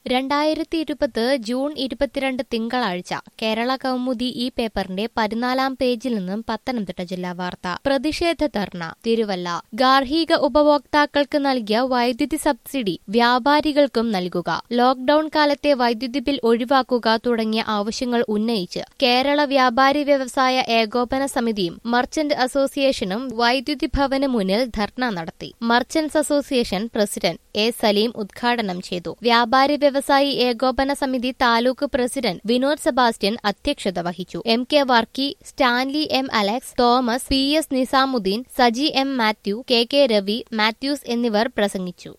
രണ്ടായിരത്തി ഇരുപത് ജൂൺ ഇരുപത്തിരണ്ട് തിങ്കളാഴ്ച കേരള കൗമുദി ഈ പേപ്പറിന്റെ പതിനാലാം പേജിൽ നിന്നും പത്തനംതിട്ട ജില്ലാ വാർത്ത പ്രതിഷേധ ധർണ തിരുവല്ല ഗാർഹിക ഉപഭോക്താക്കൾക്ക് നൽകിയ വൈദ്യുതി സബ്സിഡി വ്യാപാരികൾക്കും നൽകുക ലോക്ഡൌൺ കാലത്തെ വൈദ്യുതി ബിൽ ഒഴിവാക്കുക തുടങ്ങിയ ആവശ്യങ്ങൾ ഉന്നയിച്ച് കേരള വ്യാപാരി വ്യവസായ ഏകോപന സമിതിയും മർച്ചന്റ് അസോസിയേഷനും വൈദ്യുതി ഭവന് മുന്നിൽ ധർണ നടത്തി merchants association president A Saleem ഉദ്ഘാടനം ചെയ്തു വ്യാപാരി വ്യവസായി ഏകോപന സമിതി താലൂക്ക് പ്രസിഡന്റ് വിനോദ് സെബാസ്റ്റ്യൻ അധ്യക്ഷത വഹിച്ചു M K Varkey Stanley M Alex Thomas P S Nizamuddin Saji M Mathew K K Ravi Mathews എന്നിവർ പ്രസംഗിച്ചു